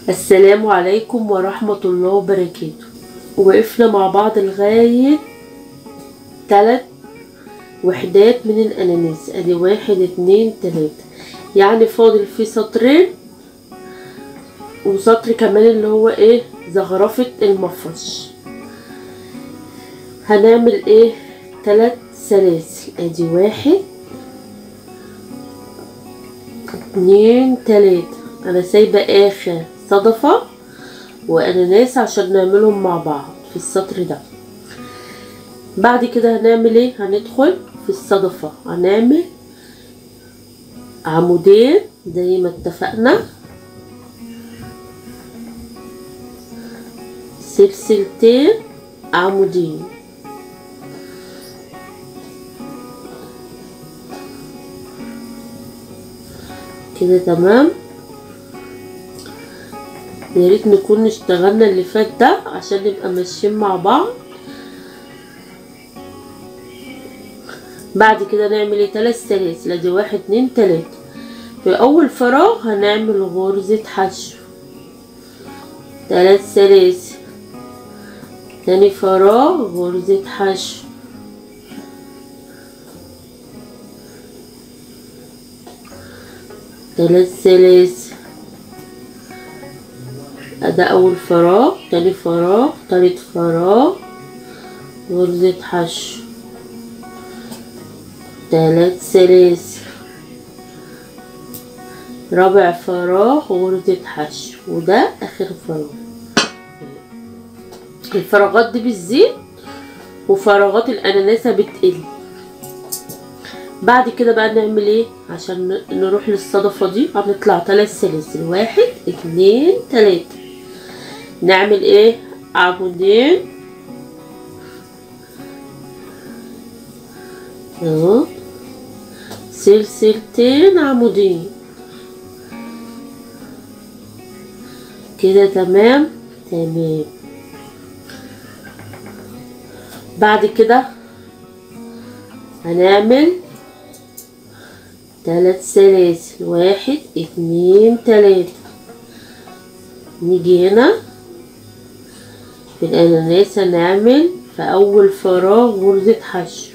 السلام عليكم ورحمة الله وبركاته وقفنا مع بعض لغاية تلات وحدات من الأناناس ادي واحد اتنين تلاتة يعني فاضل في سطرين وسطر كمان اللي هو ايه زغرفة المفرش هنعمل ايه تلات سلاسل ادي واحد اتنين تلاتة انا سايبة اخر صدفة واناناس عشان نعملهم مع بعض في السطر ده بعد كده هنعمل ايه هندخل في الصدفة هنعمل عمودين زي ما اتفقنا سلسلتين عمودين كده تمام يا ريت نكون اشتغلنا اللي فات ده عشان نبقى ماشيين مع بعض بعد كده نعمل ايه تلات سلاسل ادي واحد اتنين تلاتة في اول فراغ هنعمل غرزة حشو تلات سلاسل تاني فراغ غرزة حشو تلات سلاسل ده اول فراغ تاني فراغ تالت فراغ غرزة حشو تلات سلاسل رابع فراغ غرزة حشو وده اخر فراغ الفراغات دي بتزيد وفراغات الاناناسة بتقل بعد كده بقى نعمل ايه عشان نروح للصدفة دي هنطلع تلات سلاسل واحد اتنين تلاتة نعمل ايه عمودين اهو سلسلتين عمودين كده تمام تمام بعد كده هنعمل تلات سلاسل واحد اتنين تلاتة نيجي هنا في الأناناس هنعمل في أول فراغ غرزة حشو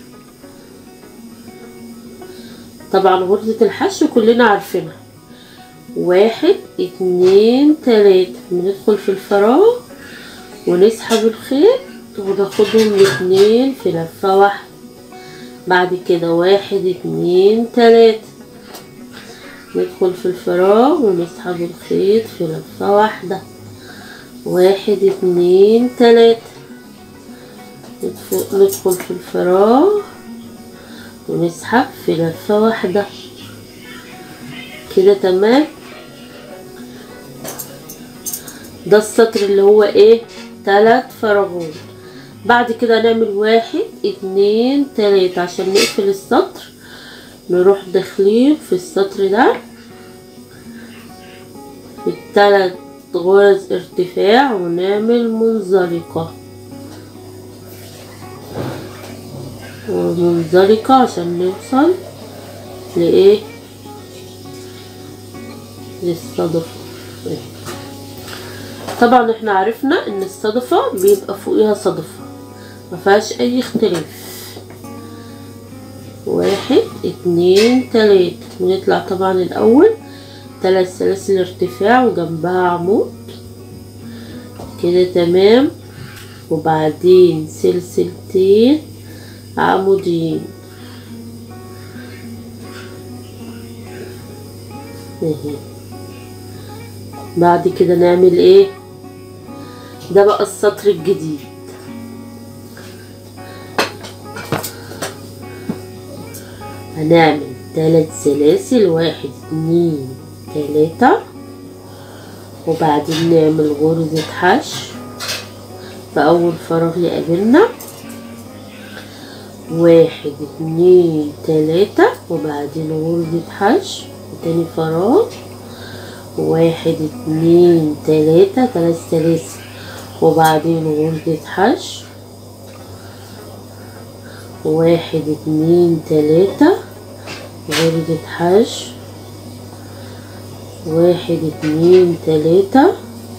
طبعا غرزة الحشو كلنا عارفينها واحد اتنين تلاتة بندخل في الفراغ ونسحب الخيط وناخدهم الاتنين في لفة واحدة بعد كده واحد اتنين تلاتة ندخل في الفراغ ونسحب الخيط في لفة واحدة واحد اتنين تلاتة ندخل في الفراغ ونسحب في لفة واحدة كده تمام ده السطر اللي هو ايه تلات فراغات بعد كده نعمل واحد اتنين تلاتة عشان نقفل السطر نروح داخلين في السطر ده التلات غرز ارتفاع ونعمل منزلقة ومنزلقة عشان نوصل لإيه للصدفة طبعا احنا عرفنا ان الصدفة بيبقى فوقيها صدفة مفيهاش اي اختلاف واحد اتنين تلاتة ونطلع طبعا الاول تلات سلاسل ارتفاع وجنبها عمود كده تمام وبعدين سلسلتين عمودين اهي بعد كده نعمل ايه ده بقى السطر الجديد هنعمل تلات سلاسل واحد اتنين تلاتة وبعدين نعمل غرزة حشو في أول فراغ يقابلنا واحد اتنين تلاتة وبعدين غرزة حشو وتاني فراغ واحد اتنين تلاتة تلات سلاسل وبعدين غرزة حشو واحد اتنين تلاتة غرزة حشو واحد اتنين تلاتة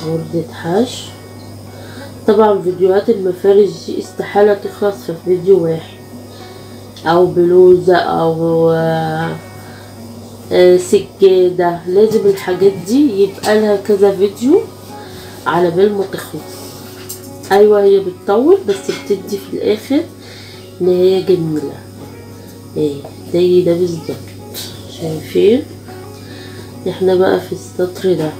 غرزة حشو طبعا فيديوهات المفارش دي استحالة تخلص في فيديو واحد او بلوزة او آه، آه، سجادة لازم الحاجات دي يبقى لها كذا فيديو على بال ما تخلص ايوه هي بتطول بس بتدي في الاخر نهاية جميلة ايه زي ده بالظبط شايفين احنا بقى في السطر ده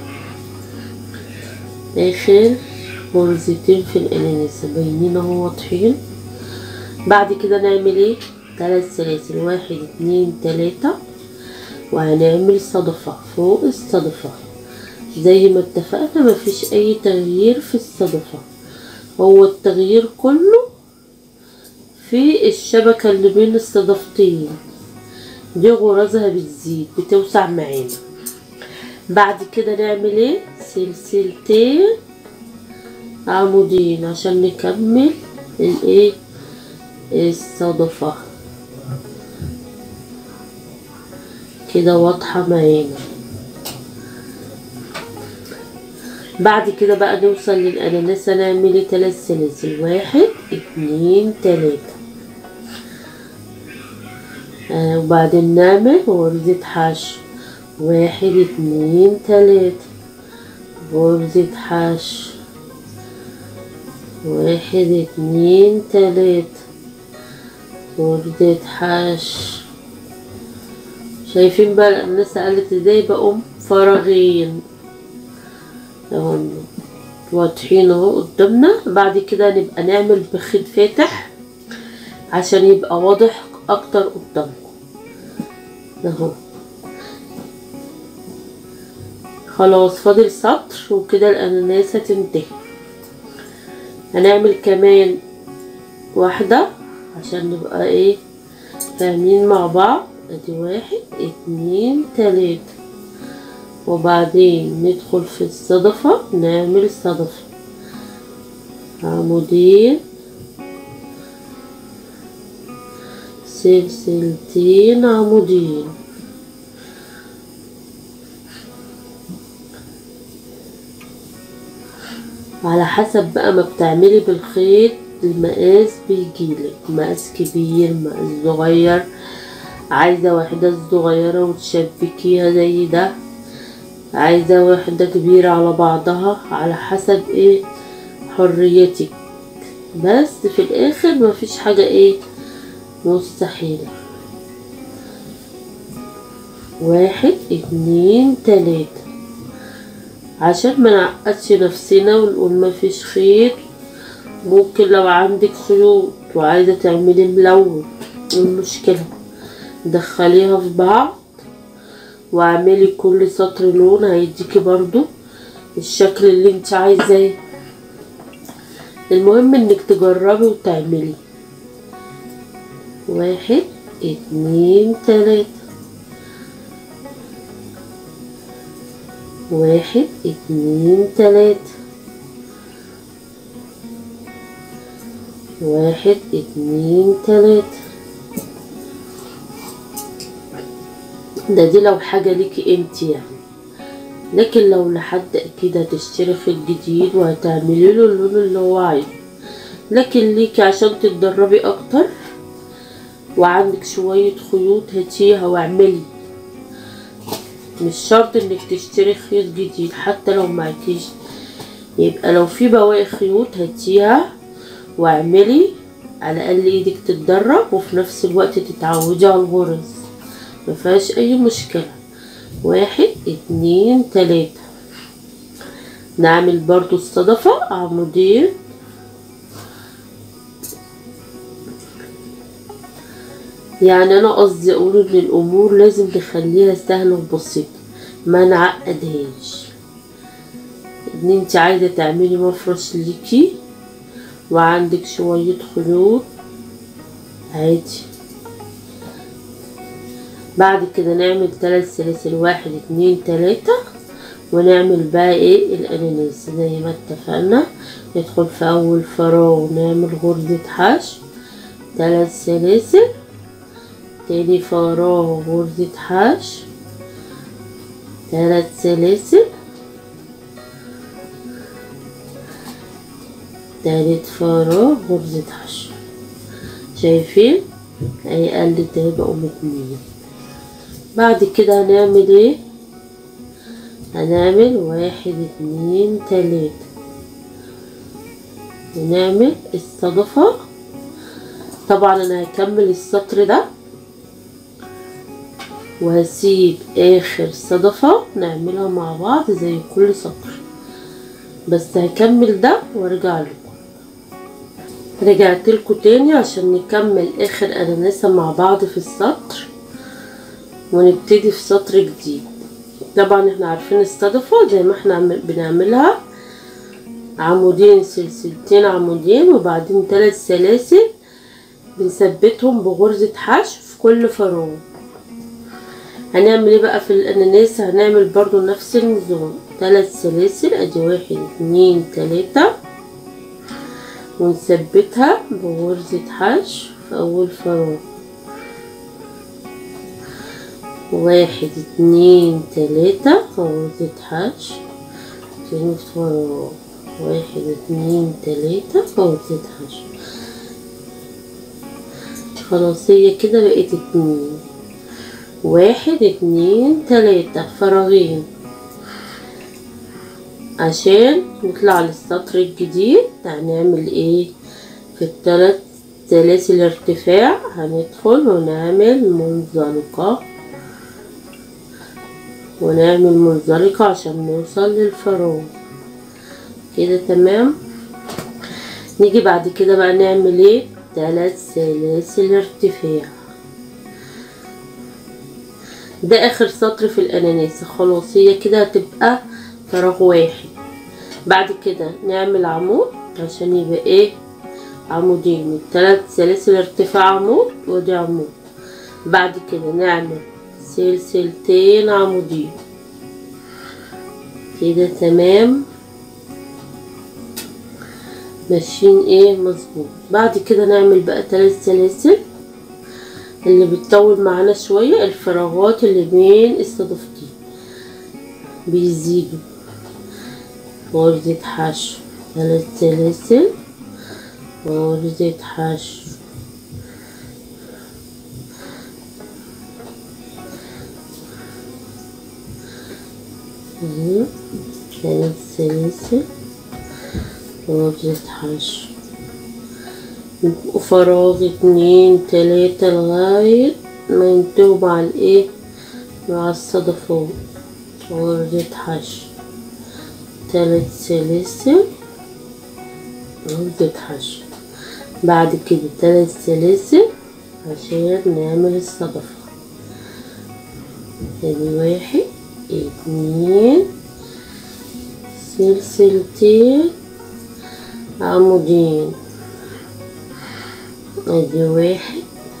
اخر غرزتين في الاناناسة باينين اهو واضحين بعد كده نعمل ايه تلات سلاسل واحد اتنين تلاتة وهنعمل صدفة فوق الصدفة زي ما اتفقنا مفيش اي تغيير في الصدفة هو التغيير كله في الشبكة اللي بين الصدفتين دي غرزها بتزيد بتوسع معانا بعد كده نعمل ايه سلسلتين عمودين عشان نكمل الايه الصدفة كده واضحة معانا بعد كده بقى نوصل للأناناس هنعمل ايه تلات سلاسل واحد اتنين تلاتة آه وبعدين نعمل غرزة حشو واحد اتنين تلاتة غرزة حشو واحد اتنين تلاتة غرزة حشو شايفين بقى الناس قالت ازاي بقوم فراغين اهو واضحين اهو قدامنا بعد كده نبقى نعمل بخيط فاتح عشان يبقى واضح اكتر قدامكم اهو خلاص فاضل سطر وكده الاناناس هتنتهي هنعمل كمان واحدة عشان نبقى ايه فاهمين مع بعض ادي واحد اتنين تلاتة وبعدين ندخل في الصدفة نعمل صدفة عمودين سلسلتين عمودين على حسب بقى ما بتعملي بالخيط المقاس بيجيلك مقاس كبير مقاس صغير عايزة واحدة صغيرة وتشبكيها زي ده عايزة واحدة كبيرة على بعضها على حسب ايه حريتك بس في الاخر مفيش حاجة ايه مستحيلة واحد اتنين تلاتة عشان ما نعقدش نفسنا ونقول مفيش خيط ممكن لو عندك خيوط وعايزة تعملي ملون ايه المشكلة دخليها في بعض واعملي كل سطر لون هيديكي برضو الشكل اللي انت عايزاه المهم انك تجربي وتعملي واحد اتنين تلاتة واحد اتنين تلاتة واحد اتنين تلاتة ده دي لو حاجة ليكي انت يعني لكن لو لحد اكيد هتشتري خيط جديد وهتعملي له اللون اللي هو عايزه لكن ليكي عشان تتدربي اكتر وعندك شوية خيوط هاتيها واعملي مش شرط انك تشتري خيط جديد حتى لو معكيش يبقى لو في بواقي خيوط هاتيها واعملي على الاقل ايدك تتدرب وفي نفس الوقت تتعودي على الغرز مفيهاش اي مشكلة واحد اتنين تلاتة نعمل برضو الصدفة عمودين يعني انا قصدي اقول ان الامور لازم نخليها سهلة وبسيطة ما نعقدهاش ان انت عايزة تعملي مفرش ليكي وعندك شوية خيوط عادي بعد كده نعمل ثلاث سلاسل واحد اتنين تلاتة ونعمل بقى ايه الاناناس زي ما اتفقنا ندخل في اول فراغ نعمل غرزة حشو ثلاث سلاسل تاني فراغ غرزة حشو ثلاث سلاسل تالت فراغ غرزة حشو شايفين اهي قلت اهي بقوا اتنين بعد كده هنعمل ايه هنعمل واحد اتنين تلاتة ونعمل الصدفة طبعا انا هكمل السطر ده وهسيب اخر صدفة نعملها مع بعض زي كل سطر بس هكمل ده وارجع لكم رجعت لكم تاني عشان نكمل اخر اناناسة مع بعض في السطر ونبتدي في سطر جديد طبعا احنا عارفين الصدفة زي ما احنا بنعملها عمودين سلسلتين عمودين وبعدين ثلاث سلاسل بنثبتهم بغرزة حشو في كل فراغ هنعمل ايه بقى في الاناناس هنعمل برضو نفس النظام ثلاث سلاسل ادي واحد اتنين تلاتة ونثبتها بغرزة حشو في اول فراغ واحد اتنين تلاتة غرزة حشو تاني فراغ واحد اتنين تلاتة غرزة حشو خلاص هي كده بقت اتنين واحد اتنين تلاتة فراغين عشان نطلع للسطر الجديد هنعمل ايه في التلات سلاسل ارتفاع هندخل ونعمل منزلقة ونعمل منزلقة عشان نوصل للفراغ كده تمام نيجي بعد كده بقى نعمل ايه تلات سلاسل ارتفاع ده اخر سطر في الاناناسة خلاص هي كده هتبقى فراغ واحد بعد كده نعمل عمود عشان يبقى ايه عمودين التلات سلاسل ارتفاع عمود ودي عمود بعد كده نعمل سلسلتين عمودين كده تمام ماشيين ايه مظبوط بعد كده نعمل بقى تلات سلاسل اللي بتطول معانا شوية الفراغات اللي بين الصدفتين بيزيدوا غرزة حشو ثلاث سلاسل غرزة حشو ثلاث سلاسل غرزة حشو وفراغ اتنين تلاتة لغاية ما ينتهوا مع الايه مع الصدفات غرزة حشو تلات سلاسل غرزة حشو بعد كده تلات سلاسل عشان نعمل الصدفة ادي واحد اتنين سلسلتين عمودين ادي واحد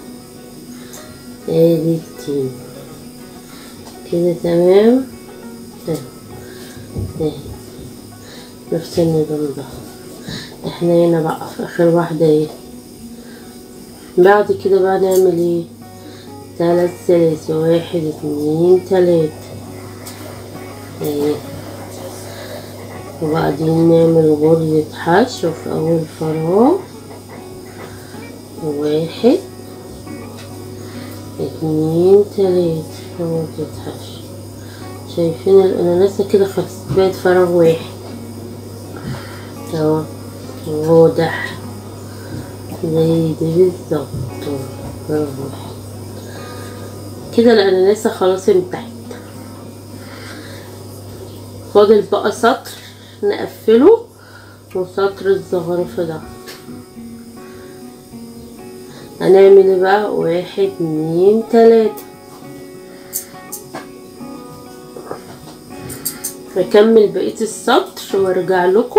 ادي اتنين كده تمام تمام اهي نفس النظام ده احنا هنا بقى في اخر واحدة ايه بعد كده بقى نعمل ايه تلات سلاسل واحد اتنين تلاتة اهي وبعدين نعمل غرزة حشو في أول فراغ واحد اتنين تلاتة غرزة حشو شايفين الأناناسة كده خلصت بقت فراغ واحد اهو واضح زي دي بالظبط فراغ واحد كده الأناناسة خلاص انتهت فاضل بقى سطر نقفله وسطر الزخرفة ده هنعمل ايه بقى واحد اتنين تلاتة هكمل بقية السطر وارجع لكم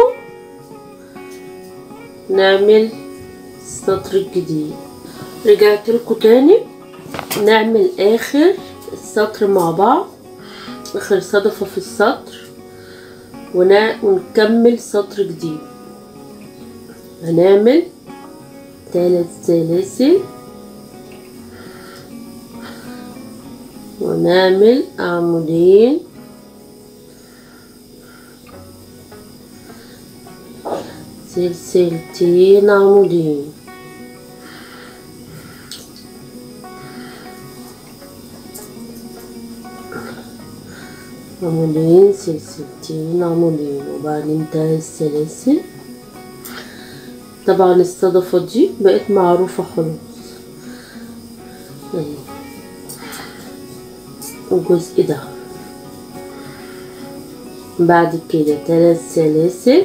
نعمل السطر الجديد رجعت لكم تاني نعمل اخر السطر مع بعض اخر صدفة في السطر ون- ونكمل سطر جديد هنعمل ثلاث سلاسل ونعمل عمودين سلسلتين عمودين عمودين سلسلتين عمودين وبعدين ثلاث سلاسل طبعا الصدفة دي بقت معروفة خلاص اهي الجزء ده بعد كده ثلاث سلاسل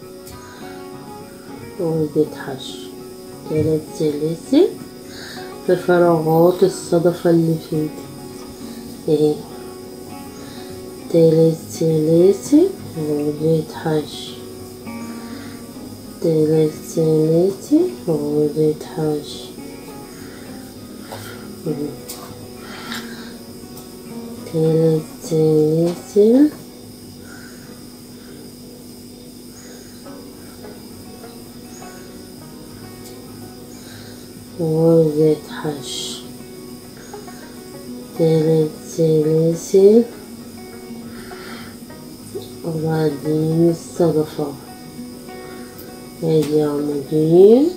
وزيت حشو ثلاث سلاسل في فراغات الصدفة اللي فاتت اهي ثلاث سلاسل وزيت حشو ثلاث سلاسل وزيت حشو ثلاث سلاسل وزيت حشو ثلاث سلاسل وبعدين الصدفة ادي عمودين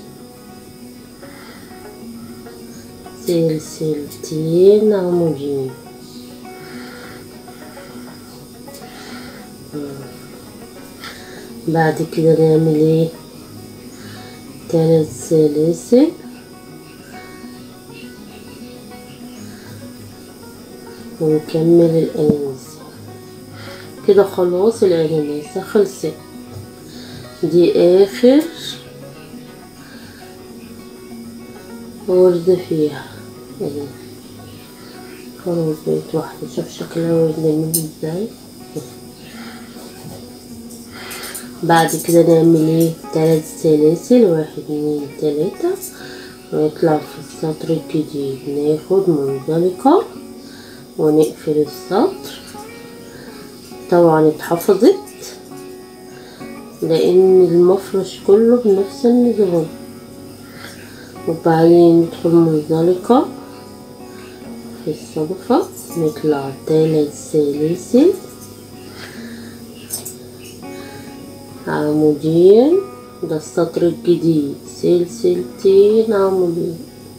سلسلتين عمودين بعد كده نعمل ايه ثلاث سلاسل ونكمل الأناناس كده خلاص الأناناسة خلصت دي آخر وردة فيها اهي خلاص بقت واحدة شوف شكلها وردة جميل ازاي بعد كده نعمل ايه تلات سلاسل واحد اتنين تلاتة ونطلع في السطر الجديد ناخد منزلقة ونقفل السطر طبعا اتحفظت لان المفرش كله بنفس النظام وبعدين ندخل منزلقة في الصدفة نطلع تلات سلاسل عمودين ده السطر الجديد سلسلتين عمودين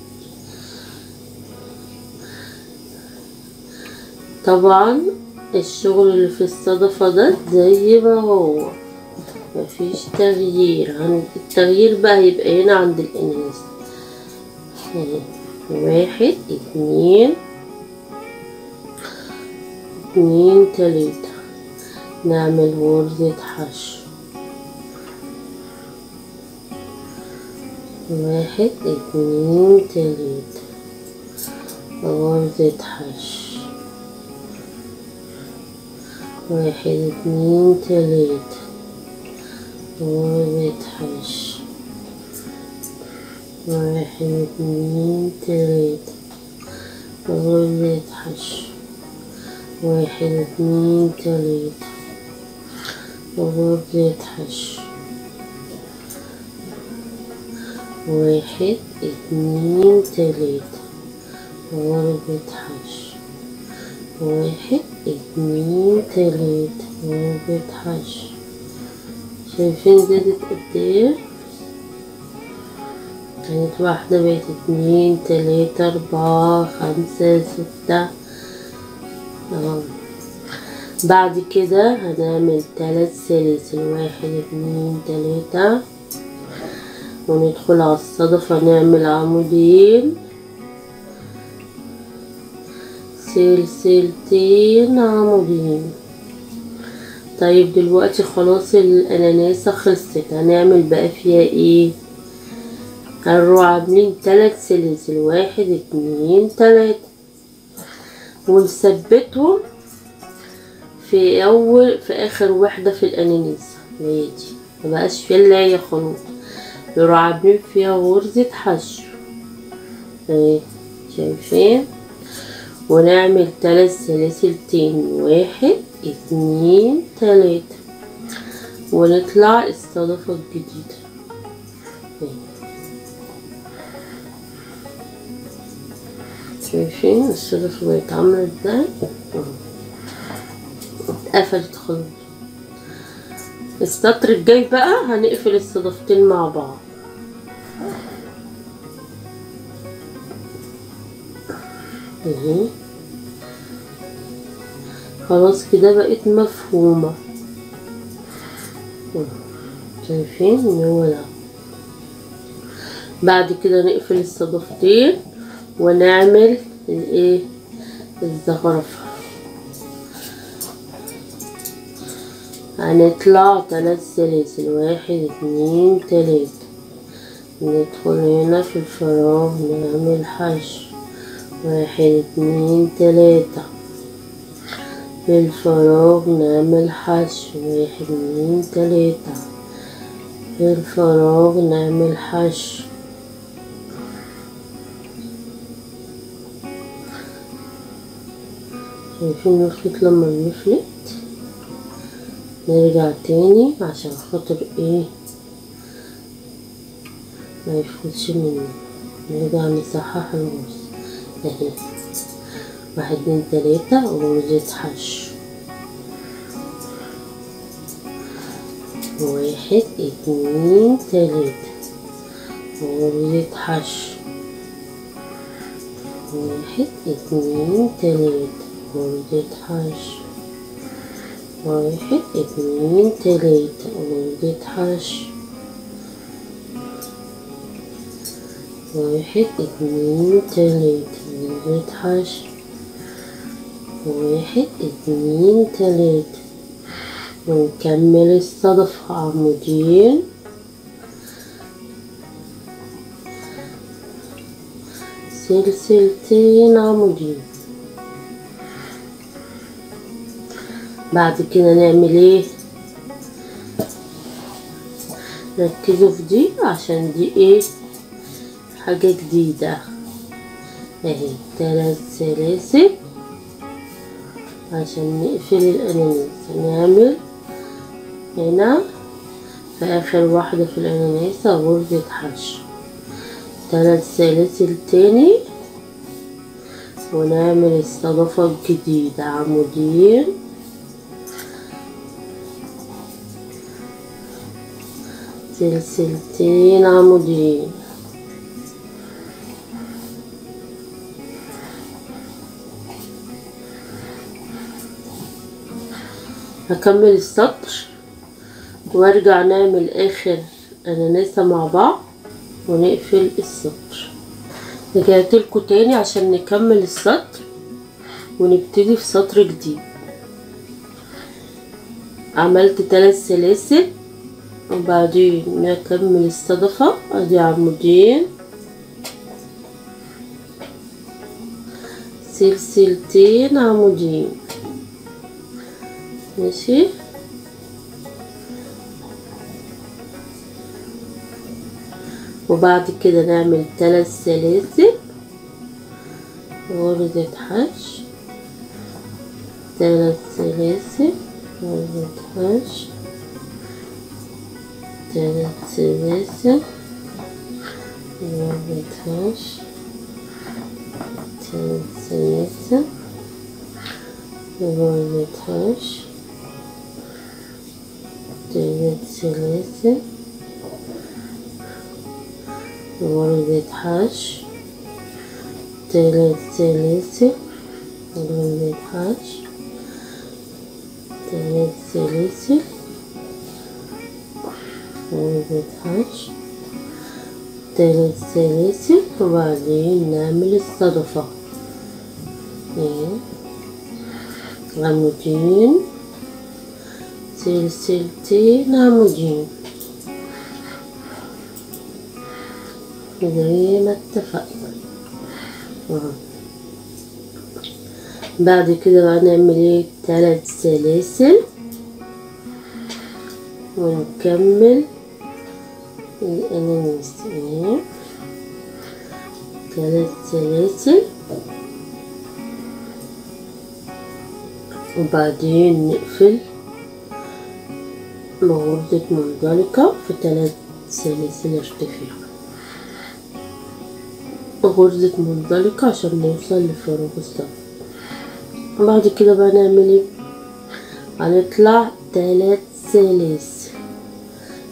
طبعا الشغل اللي في الصدفة ده زي ما هو مفيش تغيير عند التغيير بقى هيبقى هنا عند الاناناس واحد اتنين اتنين تلاتة نعمل غرزة حشو واحد اتنين تلاتة غرزة حشو واحد اتنين تلاتة غرزة حشو واحد اتنين تلاتة غرزة حشو واحد اتنين تلاتة غرزة حشو واحد اتنين تلاتة غرزة حشو واحد اتنين تلاتة غرزة حشو شايفين زادت قد ايه كانت واحدة بقت اتنين تلاتة اربعة خمسة ستة اهو بعد كده هنعمل تلات سلاسل واحد اتنين تلاتة وندخل على الصدفة نعمل عمودين سلسلتين عمودين طيب دلوقتي خلاص الاناناسة خلصت هنعمل بقى فيها ايه هنروح عاملين تلات سلاسل واحد اتنين تلاتة ونثبتهم في اول في اخر واحدة في الاناناسة هي دي مبقاش فيها الا هي خلاص نروح عاملين فيها غرزة حشو اهي شايفين ونعمل تلات سلاسل تاني واحد اتنين تلاتة ونطلع الصدفة الجديدة شايفين الصدفة بقت عاملة ازاي اتقفلت خلاص السطر الجاي بقى هنقفل الصدفتين مع بعض اهي خلاص كده بقت مفهومة شايفين ان هو ده بعد كده نقفل الصدفتين ونعمل الايه الزخرفة هنطلع تلات سلاسل واحد اتنين تلاتة ندخل هنا في الفراغ نعمل حشو واحد اتنين تلاتة في الفراغ نعمل حشو واحد اتنين تلاتة في الفراغ نعمل حشو شايفين نفلت لما نفلت نرجع تاني عشان خاطر ايه ما يفوتش مني نرجع نصحح النص اهي واحد اتنين تلاتة غرزة حشو واحد اتنين تلاتة غرزة حشو واحد اتنين تلاتة غرزة حشو واحد اتنين تلاتة غرزة حشو واحد اتنين تلاتة غرزة حشو واحد اتنين تلاتة ونكمل الصدفة عمودين سلسلتين عمودين بعد كده نعمل ايه ركزوا في دي عشان دي ايه حاجة جديدة اهي تلات سلاسل عشان نقفل الانانيس نعمل هنا في اخر واحدة في الانانيس غرزة حشو تلات سلاسل تاني ونعمل الصدفة الجديدة عمودين سلسلتين عمودين هكمل السطر وارجع نعمل اخر اناناسة مع بعض ونقفل السطر رجعت لكم تاني عشان نكمل السطر ونبتدي في سطر جديد عملت ثلاث سلاسل وبعدين نكمل الصدفة ادي عمودين سلسلتين عمودين ماشي وبعد كده نعمل ثلاث سلاسل غرزة حشو ثلاث سلاسل غرزة حشو ثلاث سلاسل غرزة حشو ثلاث سلاسل غرزة حشو ثلاث سلاسل غرزة حشو ثلاث سلاسل غرزة حشو ثلاث سلاسل غرزة حشو ثلاث سلاسل وبعدين نعمل الصدفة ايه عمودين سلسلتين عمودين زي ما اتفقنا بعد كده بقى نعمل ايه تلات سلاسل ونكمل الانانيس ايه تلات سلاسل وبعدين نقفل بغرزة منزلقة في تلات سلاسل ارتفاع غرزة منزلقة عشان نوصل لفراغ الصف بعد كده بقى نعمل ايه هنطلع تلات سلاسل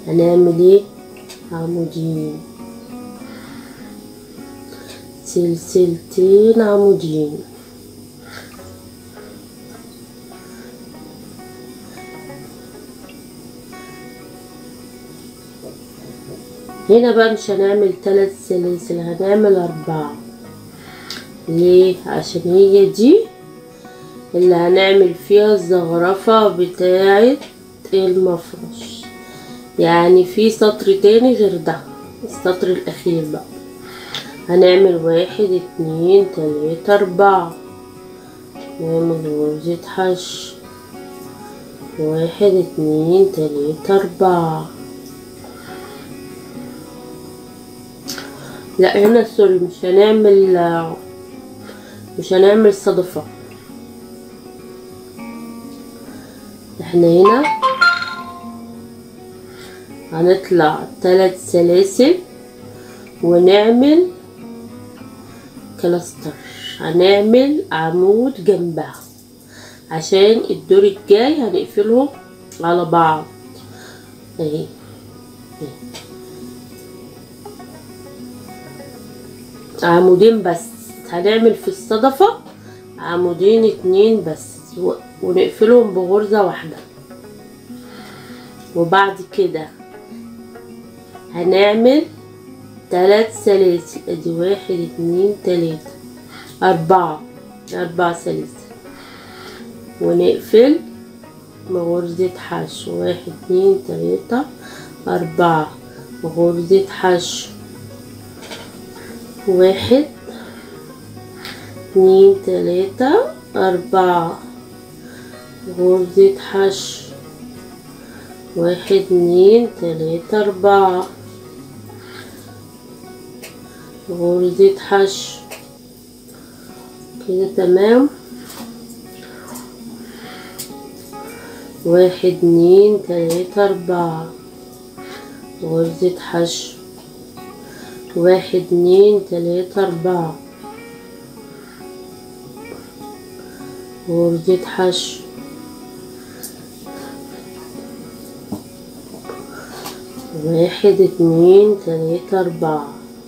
هنعمل ايه عمودين سلسلتين عمودين هنا بقى مش هنعمل ثلاث سلاسل هنعمل أربعة ليه عشان هي دي اللي هنعمل فيها الزخرفة بتاعة المفرش يعني في سطر تاني غير ده السطر الأخير بقى هنعمل واحد اتنين تلاتة أربعة نعمل غرزة حشو واحد اتنين تلاتة أربعة لا هنا سوري مش هنعمل مش هنعمل صدفة احنا هنا هنطلع ثلاث سلاسل ونعمل كلاستر هنعمل عمود جنبها عشان الدور الجاي هنقفلهم على بعض اهي عمودين بس هنعمل في الصدفة عمودين اتنين بس ونقفلهم بغرزة واحدة وبعد كده هنعمل تلات سلاسل ادي واحد اتنين تلاتة اربعة اربع سلاسل ونقفل بغرزة حشو واحد اتنين تلاتة اربعة غرزة حشو واحد اتنين تلاتة أربعة غرزة حشو واحد اتنين تلاتة أربعة غرزة حشو كده تمام واحد اتنين تلاتة أربعة غرزة حشو واحد اتنين تلاتة أربعة غرزة حشو واحد اتنين تلاتة أربعة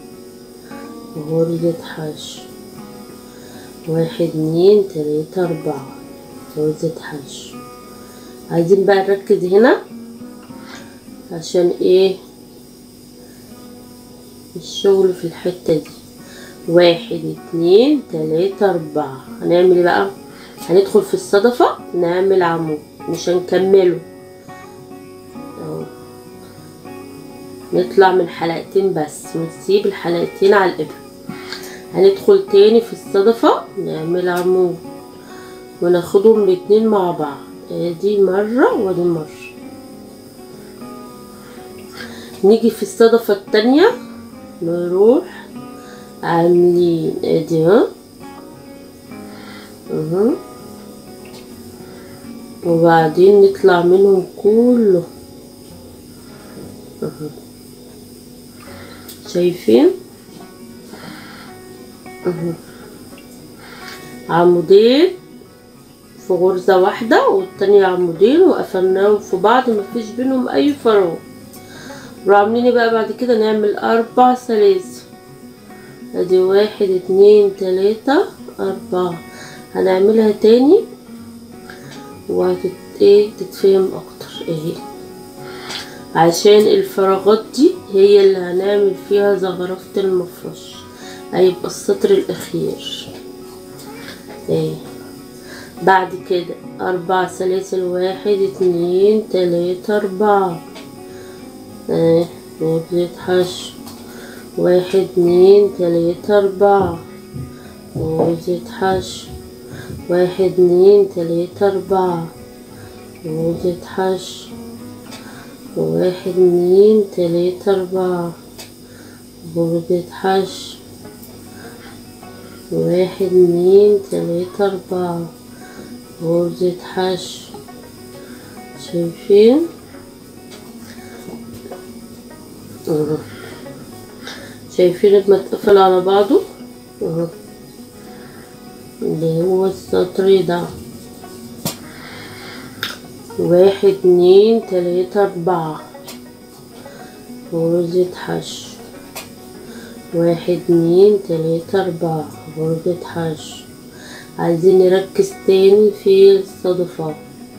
غرزة حشو واحد اتنين تلاتة أربعة غرزة حشو عايزين بقى نركز هنا عشان ايه الشغل في الحتة دي واحد اتنين تلاتة أربعة هنعمل ايه بقى هندخل في الصدفة نعمل عمود مش هنكمله اهو نطلع من حلقتين بس ونسيب الحلقتين على الإبرة هندخل تاني في الصدفة نعمل عمود وناخدهم الاتنين مع بعض ادي مرة ودي مرة نيجي في الصدفة التانية نروح عاملين ادي ها اها وبعدين نطلع منهم كله اها شايفين اها عمودين في غرزة واحدة والتانية عمودين وقفلناهم في بعض مفيش بينهم أي فراغ وعاملين بقى بعد كده نعمل أربع سلاسل ادي واحد اتنين تلاتة أربعة هنعملها تاني وهتت ايه تتفهم أكتر اهي عشان الفراغات دي هي اللي هنعمل فيها زخرفة المفرش هيبقى السطر الأخير ايه بعد كده أربع سلاسل واحد اتنين تلاتة أربعة ايه نبذة حشو واحد اتنين تلاتة أربعة غرزة حشو واحد اتنين تلاتة أربعة غرزة حشو واحد اتنين تلاتة أربعة غرزة حشو واحد اتنين تلاتة أربعة غرزة حشو شايفين اهو شايفين لما اتقفل على بعضه اهو اللي هو السطر ده واحد اتنين تلاتة أربعة غرزة حشو واحد اتنين تلاتة أربعة غرزة حشو عايزين نركز تاني في الصدفات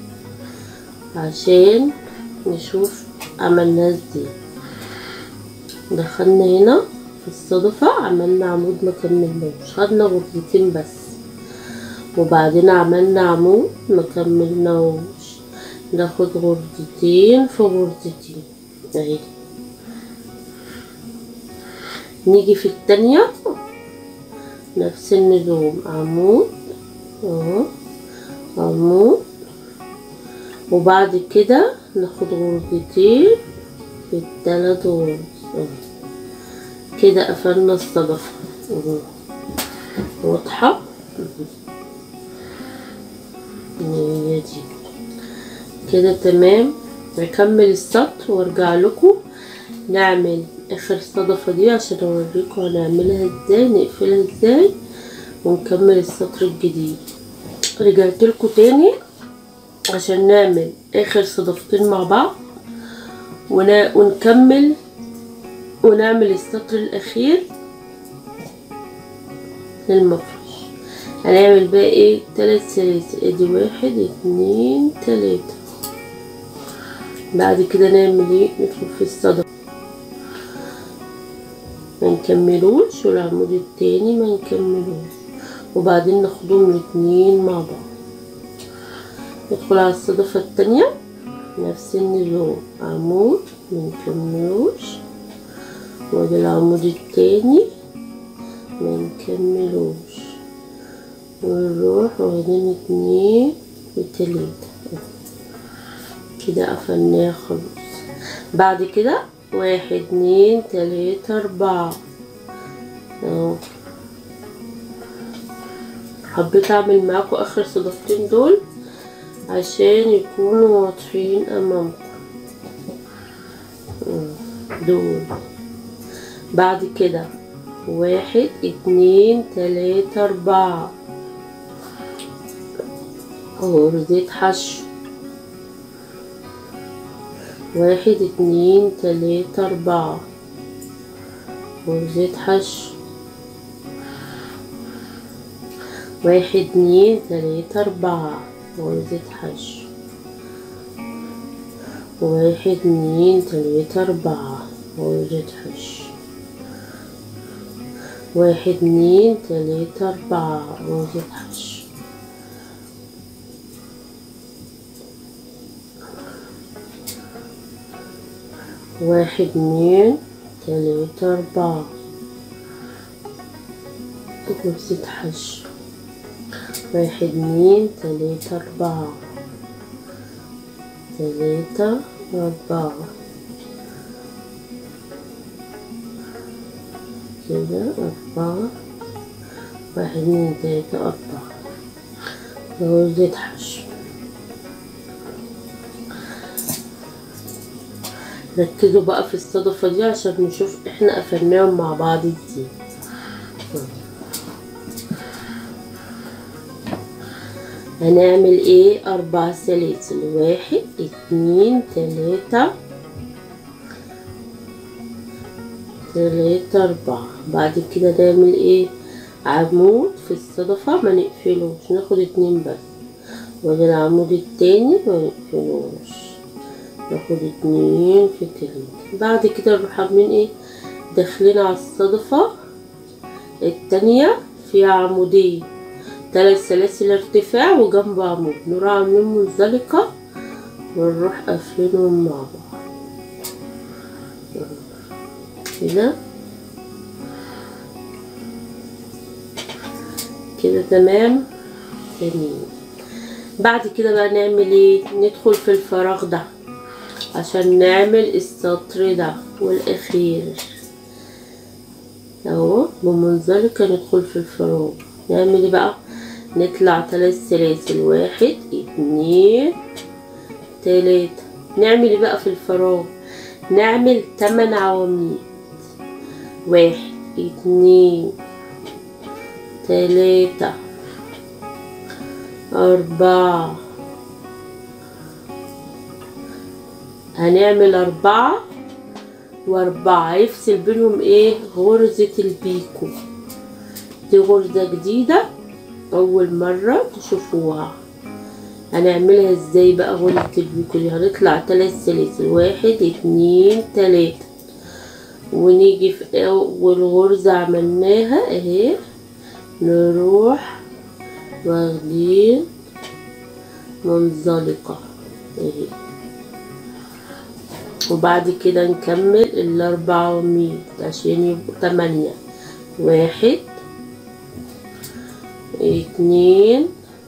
عشان نشوف عملنا ازاي دخلنا هنا في الصدفة عملنا عمود ما كملناش خدنا غرزتين بس وبعدين عملنا عمود ما كملناهوش ناخد غرزتين في غرزتين اهي نيجي في التانية نفس النظام عمود اهو عمود وبعد كده ناخد غرزتين في التلات غرز اهو كده قفلنا الصدفة اهو واضحة هي دي كده تمام نكمل السطر وارجع لكم نعمل اخر الصدفة دي عشان اوريكم هنعملها ازاي نقفلها ازاي ونكمل السطر الجديد رجعت لكم تاني عشان نعمل اخر صدفتين مع بعض ون- ونكمل ونعمل السطر الاخير للمفرش هنعمل بقى ايه تلات سلاسل ادي واحد اتنين تلاتة بعد كده نعمل ايه ندخل في الصدف ما نكملوش والعمود التاني ما نكملوش وبعدين ناخدهم الاتنين مع بعض ندخل على الصدفة التانية نفس النظام عمود ما نكملوش وادي العمود التاني ما نكملوش ونروح واخدين اتنين وتلاتة كده قفلناها خلاص بعد كده واحد اتنين تلاتة أربعة اهو حبيت أعمل معاكم آخر صدفتين دول عشان يكونوا واضحين أمامكم مم، دول بعد كده واحد اتنين تلاتة أربعة غرزة حشو واحد اتنين تلاتة أربعة غرزة حشو واحد اتنين تلاتة أربعة غرزة حشو واحد اتنين تلاتة أربعة غرزة حشو واحد اتنين تلاتة أربعة غرزة حشو واحد اتنين تلاتة أربعة غرزة حشو واحد اتنين تلاتة أربعة تلاتة أربعة كده أربعة واحد اتنين تلاتة أربعة غرزة حشو ركزوا بقى في الصدفة دي عشان نشوف احنا قفلناهم مع بعض ازاي هنعمل ايه اربع سلاسل واحد اتنين تلاتة تلاتة اربعة بعد كده نعمل ايه عمود في الصدفة ما نقفلوش ناخد اتنين بس وادي العمود التاني ما نقفلوش ناخد اتنين في تلاتة بعد كده نروح عاملين ايه داخلين على الصدفة التانية فيها عمودين تلات سلاسل ارتفاع وجنب عمود نروح عاملين منزلقة ونروح قافلينهم مع بعض كده كده تمام تمام بعد كده بقى نعمل ايه ندخل في الفراغ ده عشان نعمل السطر ده والاخير اهو بمنزلقة ندخل في الفراغ نعمل ايه بقى نطلع تلات سلاسل واحد اتنين تلاتة نعمل ايه بقى في الفراغ نعمل تمن عواميد واحد اتنين تلاتة أربعة هنعمل أربعة واربعة يفصل بينهم ايه غرزة البيكو دي غرزة جديدة اول مرة تشوفوها هنعملها ازاي بقى غرزة البيكو دي هنطلع تلات سلاسل واحد اتنين تلاتة ونيجي في اول غرزة عملناها اهي نروح واخدين منزلقة اهي وبعد كده نكمل الأربعة ومية عشان يبقوا تمانية واحد اتنين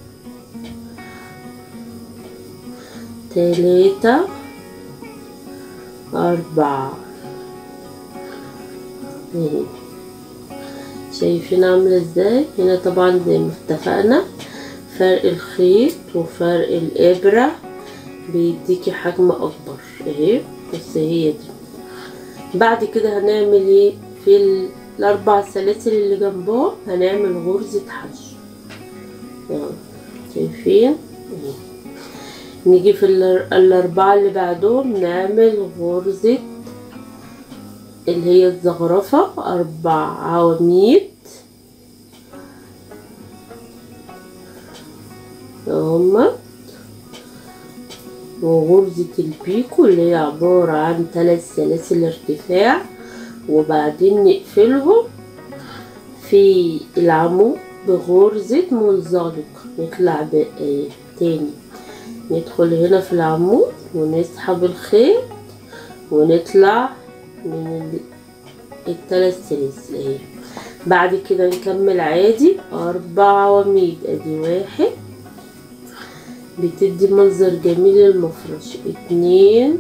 تلاتة أربعة اهي شايفين عاملة ازاي هنا طبعا زي ما اتفقنا فرق الخيط وفرق الإبرة بيديكي حجم أكبر اهي بس هي دي بعد كده هنعمل ايه في ال- الأربع سلاسل اللي جنبهم هنعمل غرزة حشو اهو شايفين اهي نيجي في الأر- الأربعة اللي بعدهم نعمل غرزة اللي هي الزخرفة أربع عواميد هما وغرزة البيكو اللي هي عبارة عن ثلاث سلاسل ارتفاع وبعدين نقفلهم في العمود بغرزة منزلقة نطلع بقى تاني ندخل هنا في العمود ونسحب الخيط ونطلع من ال- الثلاث سلاسل اهي بعد كده نكمل عادي أربع عواميد ادي واحد بتدي منظر جميل للمفرش اتنين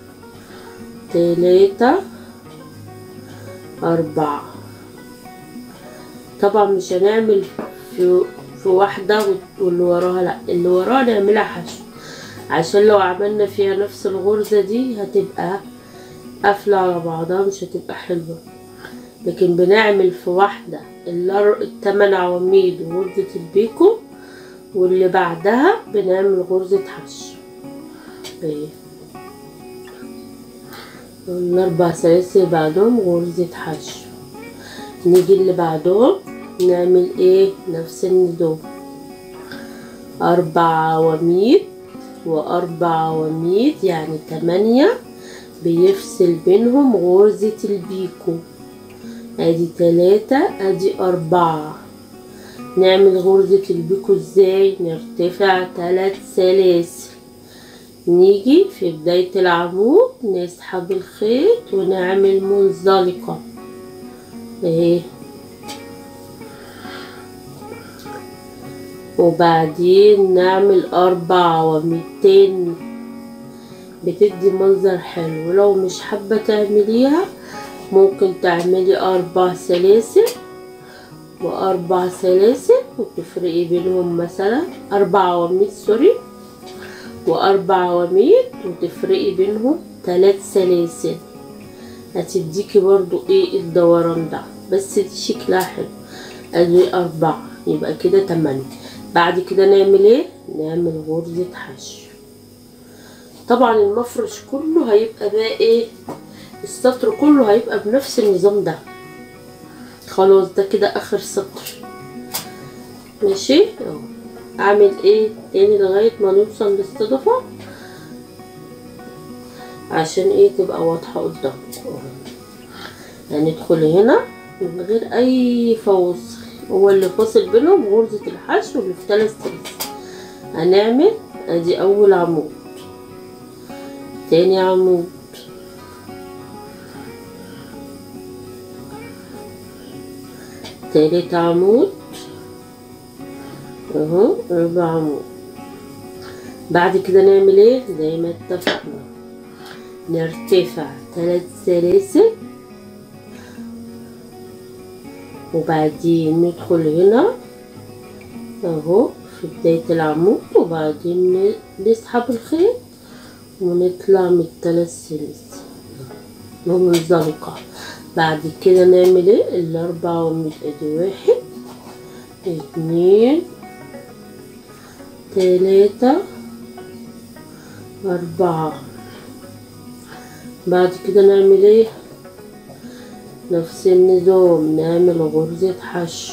تلاتة أربعة طبعا مش هنعمل في في واحدة واللي وراها لأ اللي وراها نعملها حشو عشان لو عملنا فيها نفس الغرزة دي هتبقى قافلة على بعضها مش هتبقى حلوة لكن بنعمل في واحدة الأر- التمن عواميد وغرزة البيكو واللي بعدها بنعمل غرزة حشو اهي الأربع سلاسل بعدهم غرزة حشو نيجي اللي بعدهم نعمل ايه نفس النظام أربع عواميد وأربع عواميد يعني تمانية بيفصل بينهم غرزة البيكو ادي تلاتة ادي أربعة نعمل غرزة البيكو ازاي نرتفع تلات سلاسل نيجي في بداية العمود نسحب الخيط ونعمل منزلقة اهي وبعدين نعمل أربع عواميد تاني بتدي منظر حلو لو مش حابة تعمليها ممكن تعملي أربع سلاسل وأربع سلاسل وتفرقي بينهم مثلا أربع عواميد سوري وأربع عواميد وتفرقي بينهم تلات سلاسل هتديكي برضو ايه الدوران ده بس دي شكلها حلو ادي أربعة يبقى كده تمانية بعد كده نعمل ايه نعمل غرزة حشو طبعا المفرش كله هيبقى بقى ايه السطر كله هيبقى بنفس النظام ده خلاص ده كده اخر سطر ماشي اهو اعمل ايه تاني لغاية ما نوصل للصدفة عشان ايه تبقى واضحة قدامكم هندخل هنا من غير اي فواصل هو اللي فاصل بينهم غرزة الحشو اللي في تلات سلاسل هنعمل ادي اول عمود تاني عمود تالت عمود اهو ربع عمود بعد كده نعمل ايه زي ما اتفقنا نرتفع ثلاث سلاسل وبعدين ندخل هنا اهو في بداية العمود وبعدين نسحب الخيط ونطلع من الثلاث سلاسل ومنزلقة بعد كده نعمل ايه الاربع عمود ادي واحد اتنين تلاتة أربعة بعد كده نعمل ايه نفس النظام نعمل غرزة حشو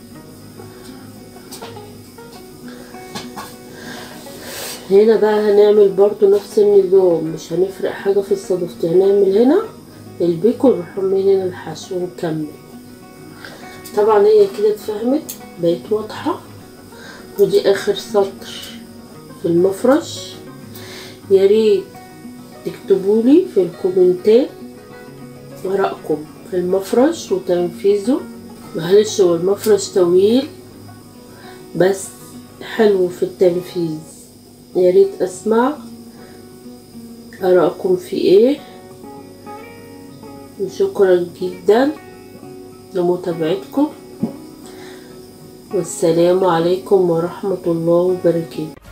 هنا بقى هنعمل برضو نفس النظام مش هنفرق حاجة في الصدفتين هنعمل هنا البيك ونروح عاملين هنا الحشو ونكمل طبعا هي كده اتفهمت بقت واضحة ودي اخر سطر في المفرش يا ريت تكتبولي في الكومنتات ورقكم في المفرش وتنفيذه معلش هو المفرش طويل بس حلو في التنفيذ يا ريت اسمع ارائكم في ايه وشكرا جدا لمتابعتكم والسلام عليكم ورحمة الله وبركاته